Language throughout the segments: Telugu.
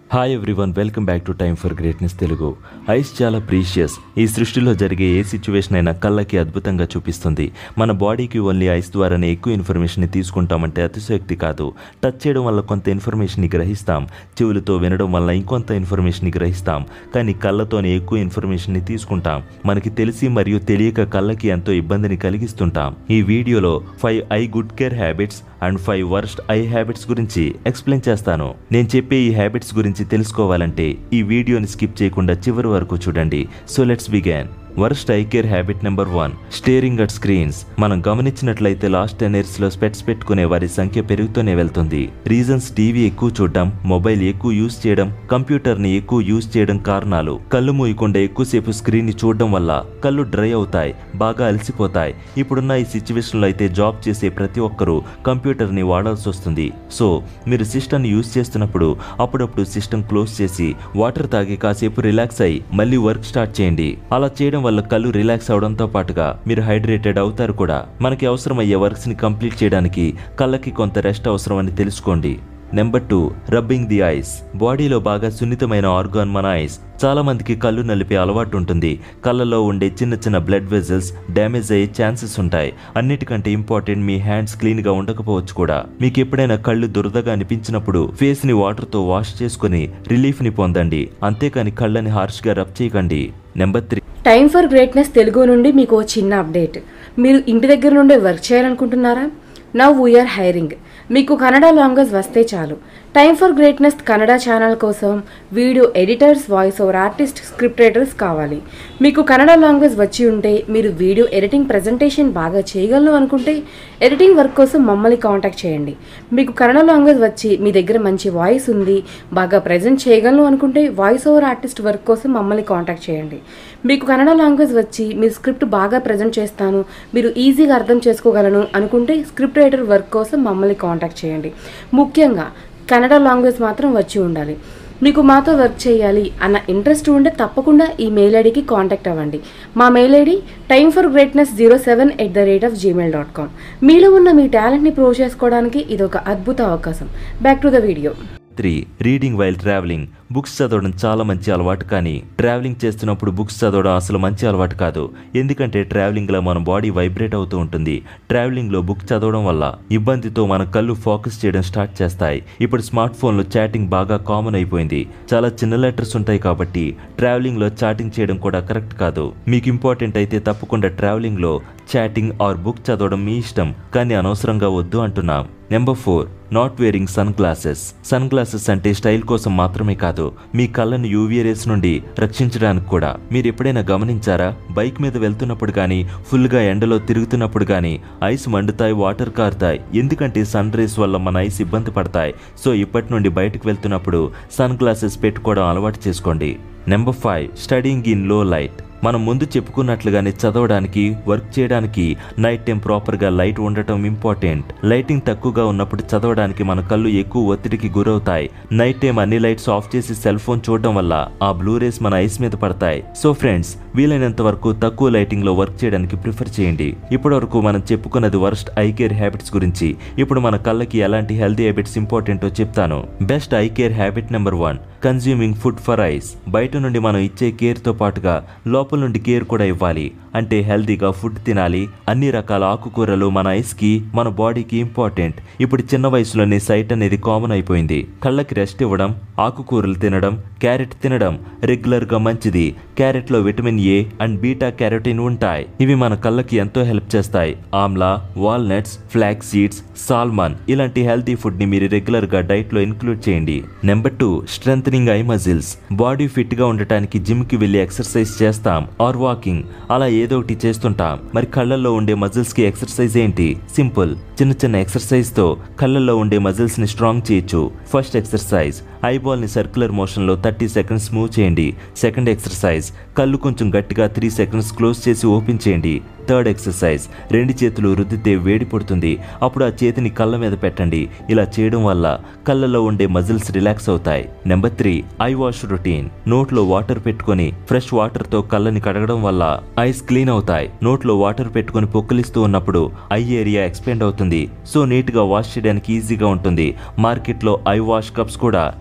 hi everyone welcome back to time for greatness Telugu eyes చాలా ప్రీషియస్ ఈ సృష్టిలో జరిగే ఏ సిచ్యువేషన్ అయినా కళ్ళకి అద్భుతంగా చూపిస్తుంది మన బాడీకి ఓన్లీ ఐస్ ద్వారానే ఎక్కువ ఇన్ఫర్మేషన్ని తీసుకుంటామంటే అతిశయోక్తి కాదు టచ్ చేయడం వల్ల కొంత ఇన్ఫర్మేషన్ని గ్రహిస్తాం చెవులతో వినడం వల్ల ఇంకొంత ఇన్ఫర్మేషన్ని గ్రహిస్తాం కానీ కళ్ళతోనే ఎక్కువ ఇన్ఫర్మేషన్ని తీసుకుంటాం మనకి తెలిసి మరియు తెలియక కళ్ళకి ఎంతో ఇబ్బందిని కలిగిస్తుంటాం ఈ వీడియోలో five eye good care habits and five worst eye habits గురించి ఎక్స్ప్లెయిన్ చేస్తాను నేను చెప్పే ఈ హ్యాబిట్స్ గురించి తెలుసుకోవాలంటే ఈ వీడియోని స్కిప్ చేయకుండా చివరి వరకు చూడండి so let's begin worst eye care habit number one staring at screens మనం గమనించినట్లయితే లాస్ట్ టెన్ ఇయర్స్ లో స్పెట్స్ పెట్టుకునే వారి సంఖ్య పెరుగుతూనే వెళ్తుంది రీజన్స్ టీవీ ఎక్కువ చూడడం మొబైల్ ఎక్కువ యూజ్ చేయడం కంప్యూటర్ ని ఎక్కువ యూజ్ చేయడం కారణాలు కళ్ళు మూయకుండా ఎక్కువసేపు స్క్రీన్ ని చూడడం వల్ల కళ్ళు డ్రై అవుతాయి బాగా అలసిపోతాయి ఇప్పుడున్న ఈ సిచ్యువేషన్ లో అయితే జాబ్ చేసే ప్రతి ఒక్కరూ కంప్యూటర్ ని వాడాల్సి వస్తుంది సో మీరు సిస్టమ్ ని యూజ్ చేస్తున్నప్పుడు అప్పుడప్పుడు సిస్టమ్ క్లోజ్ చేసి వాటర్ తాగి కాసేపు రిలాక్స్ అయ్యి మళ్ళీ వర్క్ స్టార్ట్ చేయండి అలా చేయడం వల్ల కళ్ళు రిలాక్స్ అవడంతో పాటుగా మీరు హైడ్రేటెడ్ అవుతారు కూడా మనకి అవసరమయ్యే వర్క్స్ ని కంప్లీట్ చేయడానికి కళ్ళకి కొంత రెస్ట్ అవసరం అని తెలుసుకోండి number two rubbing the eyes బాడీలో బాగా సున్నితమైన ఆర్గాన్ మన ఐస్ చాలా మందికి కళ్ళు నలిపే అలవాటు ఉంటుంది కళ్ళలో ఉండే చిన్న చిన్న బ్లడ్ వెజల్స్ డ్యామేజ్ అయ్యే ఛాన్సెస్ ఉంటాయి అన్నిటికంటే ఇంపార్టెంట్ మీ హ్యాండ్స్ క్లీన్ గా ఉండకపోవచ్చు కూడా మీకు ఎప్పుడైనా కళ్ళు దురదగా అనిపించినప్పుడు ఫేస్ ని వాటర్ తో వాష్ చేసుకుని రిలీఫ్ ని పొందండి అంతేకాని కళ్ళని హార్ష్ గా రబ్ చేయకండి number three time for greatness Telugu నుండి మీకు ఓ చిన్న అప్డేట్ మీరు ఇంటి దగ్గర నుండే వర్క్ చేయాలనుకుంటున్నారా నవ్ వీఆర్ హైరింగ్ మీకు కన్నడ లాంగ్వేజ్ వస్తే చాలు time for greatness Kannada channel కోసం video editors voice over artist script writers కావాలి మీకు కన్నడ లాంగ్వేజ్ వచ్చి ఉంటే మీరు వీడియో ఎడిటింగ్ ప్రజెంటేషన్ బాగా చేయగలను అనుకుంటే ఎడిటింగ్ వర్క్ కోసం మమ్మల్ని కాంటాక్ట్ చేయండి మీకు కన్నడ లాంగ్వేజ్ వచ్చి మీ దగ్గర మంచి వాయిస్ ఉంది బాగా ప్రజెంట్ చేయగలను అనుకుంటే వాయిస్ ఓవర్ ఆర్టిస్ట్ వర్క్ కోసం మమ్మల్ని కాంటాక్ట్ చేయండి మీకు కన్నడ లాంగ్వేజ్ వచ్చి మీరు స్క్రిప్ట్ బాగా ప్రజెంట్ చేస్తాను మీరు ఈజీగా అర్థం చేసుకోగలను అనుకుంటే స్క్రిప్ట్ రైటర్ వర్క్ కోసం మమ్మల్ని కాంటాక్ట్ చేయండి ముఖ్యంగా కన్నడ లాంగ్వేజ్ మాత్రం వచ్చి ఉండాలి మీకు మాతో వర్క్ చేయాలి అన్న ఇంట్రెస్ట్ ఉంటే తప్పకుండా ఈ మెయిల్ ఐడికి కాంటాక్ట్ అవ్వండి మా mail ID time for greatness zero seven at the rate of Gmail dot com మీలో ఉన్న మీ టాలెంట్ని ప్రూవ్ చేసుకోవడానికి ఇది ఒక అద్భుత అవకాశం back to the video three reading while travelling books చదవడం చాలా మంచి అలవాటు కానీ ట్రావెలింగ్ చేస్తున్నప్పుడు బుక్స్ చదవడం అసలు మంచి అలవాటు కాదు ఎందుకంటే ట్రావెలింగ్లో మన బాడీ వైబ్రేట్ అవుతూ ఉంటుంది ట్రావెలింగ్లో బుక్ చదవడం వల్ల ఇబ్బందితో మన కళ్ళు ఫోకస్ చేయడం స్టార్ట్ చేస్తాయి ఇప్పుడు స్మార్ట్ ఫోన్లో చాటింగ్ బాగా కామన్ అయిపోయింది చాలా చిన్న లెటర్స్ ఉంటాయి కాబట్టి ట్రావెలింగ్లో చాటింగ్ చేయడం కూడా కరెక్ట్ కాదు మీకు ఇంపార్టెంట్ అయితే తప్పకుండా ట్రావెలింగ్లో చాటింగ్ ఆర్ బుక్ చదవడం మీ ఇష్టం కానీ అనవసరంగా వద్దు అంటున్నాం number four not wearing sun glasses sun glasses అంటే స్టైల్ కోసం మాత్రమే కాదు మీ కళ్ళను యూవీ రేస్ నుండి రక్షించడానికి కూడా మీరు ఎప్పుడైనా గమనించారా బైక్ మీద వెళ్తున్నప్పుడు కానీ ఫుల్గా ఎండలో తిరుగుతున్నప్పుడు కానీ ఐస్ మండుతాయి వాటర్ కారుతాయి ఎందుకంటే సన్ రేస్ వల్ల మన ఐస్ ఇబ్బంది పడతాయి సో ఇప్పటి నుండి బయటకు వెళ్తున్నప్పుడు సన్ గ్లాసెస్ పెట్టుకోవడం అలవాటు చేసుకోండి number five studying in low light మనం ముందు చెప్పుకున్నట్లుగానే చదవడానికి వర్క్ చేయడానికి నైట్ టైం ప్రాపర్గా లైట్ ఉండటం ఇంపార్టెంట్ లైటింగ్ తక్కువగా ఉన్నప్పుడు చదవడానికి మన కళ్ళు ఎక్కువ ఒత్తిడికి గురవుతాయి నైట్ టైం అన్ని లైట్స్ ఆఫ్ చేసి సెల్ ఫోన్ చూడడం వల్ల ఆ బ్లూ రేస్ మన ఐస్ మీద పడతాయి సో ఫ్రెండ్స్ వీలైనంత వరకు తక్కువ లైటింగ్ లో వర్క్ చేయడానికి ప్రిఫర్ చేయండి ఇప్పటివరకు మనం చెప్పుకున్నది వర్స్ట్ ఐ కేర్ హ్యాబిట్స్ గురించి ఇప్పుడు మన కళ్ళకి ఎలాంటి హెల్తీ హ్యాబిట్స్ ఇంపార్టెంటో చెప్తాను best eye care habit number one consuming food for eyes బయట నుండి మనం ఇచ్చే కేర్తో పాటుగా లోపల నుండి కేర్ కూడా ఇవ్వాలి అంటే హెల్తీగా ఫుడ్ తినాలి అన్ని రకాల ఆకుకూరలు మన ఐస్కి మన బాడీకి ఇంపార్టెంట్ ఇప్పుడు చిన్న వయసులోనే సైట్ అనేది కామన్ అయిపోయింది కళ్ళకి రెస్ట్ ఇవ్వడం ఆకుకూరలు తినడం క్యారెట్ తినడం రెగ్యులర్గా మంచిది క్యారెట్లో vitamin A and beta carotene ఉంటాయి ఇవి మన కళ్ళకి ఎంతో హెల్ప్ చేస్తాయి amla walnuts flax seeds salmon ఇలాంటి హెల్తీ ఫుడ్ ని మీరు రెగ్యులర్ గా డైట్ లో ఇంక్లూడ్ చేయండి number two strength eye muscles body fit గా ఉండటానికి జిమ్ కి వెళ్ళి ఎక్సర్సైజ్ చేస్తాం ఆర్ వాకింగ్ అలా ఏదో ఒకటి చేస్తుంటాం మరి కళ్ళల్లో ఉండే మజిల్స్ కి ఎక్సర్సైజ్ ఏంటి సింపుల్ చిన్న చిన్న ఎక్సర్సైజ్ తో కళ్ళల్లో ఉండే మజిల్స్ ని స్ట్రాంగ్ చేయొచ్చు ఫస్ట్ ఎక్సర్సైజ్ ఐబాల్ ని సర్క్యులర్ మోషన్ లో థర్టీ సెకండ్స్ మూవ్ చేయండి సెకండ్ ఎక్సర్సైజ్ కళ్ళు కొంచెం గట్టిగా త్రీ సెకండ్స్ క్లోజ్ చేసి ఓపెన్ చేయండి థర్డ్ ఎక్సర్సైజ్ రెండు చేతులు రుద్దితే వేడి పడుతుంది అప్పుడు ఆ చేతిని కళ్ళ మీద పెట్టండి ఇలా చేయడం వల్ల కళ్ళలో ఉండే మజిల్స్ రిలాక్స్ అవుతాయి number three eye wash routine నోట్లో వాటర్ పెట్టుకొని ఫ్రెష్ వాటర్ తో కళ్ళని కడగడం వల్ల ఐస్ క్లీన్ అవుతాయి నోట్లో వాటర్ పెట్టుకొని పొక్కలిస్తూ ఉన్నప్పుడు ఐ ఏరియా ఎక్స్పెండ్ అవుతుంది సో నీట్ గా వాష్ చేయడానికి ఈజీగా ఉంటుంది మార్కెట్ లో ఐ వాష్ కప్స్ కూడా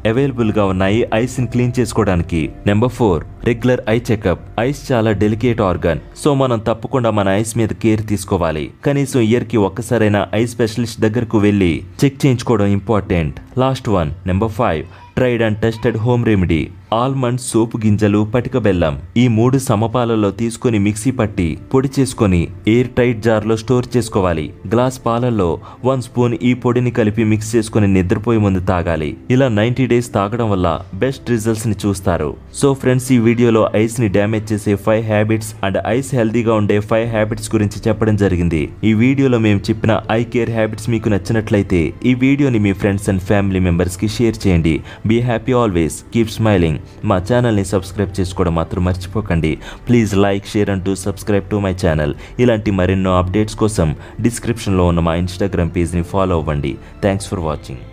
అవైలబుల్గా ఉన్నాయి ఐస్ని క్లీన్ చేసుకోవడానికి number four regular eye checkup eyes చాలా డెలికేట్ ఆర్గాన్ సో మనం తప్పకుండా మన ఐస్ మీద కేర్ తీసుకోవాలి కనీసం ఇయర్ కి ఒక్కసారైనా ఐ స్పెషలిస్ట్ దగ్గరకు వెళ్ళి చెక్ చేయించుకోవడం important last one number five tried and tested home remedy almond సోపు గింజలు పటిక బెల్లం ఈ మూడు సమపాలలో తీసుకొని మిక్సీ పట్టి పొడి చేసుకొని ఎయిర్ టైట్ జార్లో స్టోర్ చేసుకోవాలి గ్లాస్ పాలల్లో వన్ స్పూన్ ఈ పొడిని కలిపి మిక్స్ చేసుకొని నిద్రపోయే ముందు తాగాలి ఇలా నైంటీ డేస్ తాగడం వల్ల బెస్ట్ రిజల్ట్స్ ని చూస్తారు సో ఫ్రెండ్స్ ఈ వీడియోలో ఐస్ ని డ్యామేజ్ చేసే ఫైవ్ హ్యాబిట్స్ అండ్ ఐస్ హెల్తీగా ఉండే ఫైవ్ హ్యాబిట్స్ గురించి చెప్పడం జరిగింది ఈ వీడియోలో మేము చెప్పిన ఐ కేర్ హ్యాబిట్స్ మీకు నచ్చినట్లయితే ఈ వీడియోని మీ ఫ్రెండ్స్ అండ్ ఫ్యామిలీ మెంబర్స్ కి షేర్ చేయండి be happy always keep smiling మా ఛానల్ని సబ్స్క్రైబ్ చేసుకోవడం మాత్రం మర్చిపోకండి please like share and to subscribe to my channel ఇలాంటి మరెన్నో అప్డేట్స్ కోసం డిస్క్రిప్షన్లో ఉన్న మా ఇన్స్టాగ్రామ్ పేజ్ని ఫాలో అవ్వండి థ్యాంక్స్ ఫర్ వాచింగ్